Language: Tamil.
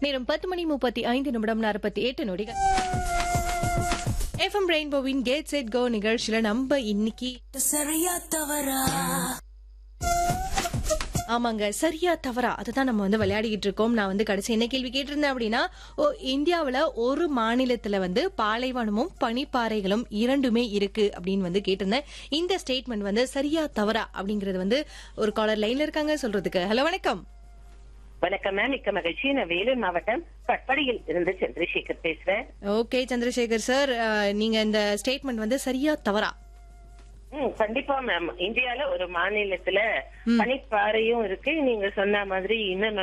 நேரம் பத்து மணி முப்பத்தி ஐந்து நிமிடம் நாற்பத்தி எட்டு நொடிகள் எஃப்எம் ரெயின்போவின் கேட் செட் கோ நிகழ்ச்சியில நம்ம இன்னைக்கு சரியா தவறா ஆமாங்க சரியா தவறா அதுதான் நம்ம வந்து விளையாடிக்கிட்டு இருக்கோம் நான் வந்து கடைசி என்ன கேள்வி கேட்டிருந்தேன் அப்படின்னா ஓ இந்தியாவுல ஒரு மாநிலத்துல வந்து பாலைவனமும் பனிப்பாறைகளும் இரண்டுமே இருக்கு அப்படின்னு வந்து கேட்டிருந்தேன் இந்த ஸ்டேட்மெண்ட் வந்து சரியா தவறா அப்படிங்கறது வந்து ஒரு காலர் லைன்ல இருக்காங்க சொல்றதுக்கு ஹலோ வணக்கம் வணக்கம் மேம் மிக்க மகிழ்ச்சி நான் வேலூர் மாவட்டம் பட்படியில் இருந்து சந்திரசேகர் பேசுறேன் ஓகே சந்திரசேகர் சார் அஹ், நீங்க இந்த ஸ்டேட்மெண்ட் வந்து சரியா தவறா ம், கண்டிப்பா மேம் இந்தியால ஒரு மாநிலத்துல பனிப்பாறையும் இருக்கு நீங்க சொன்ன மாதிரி இன்னொன்னு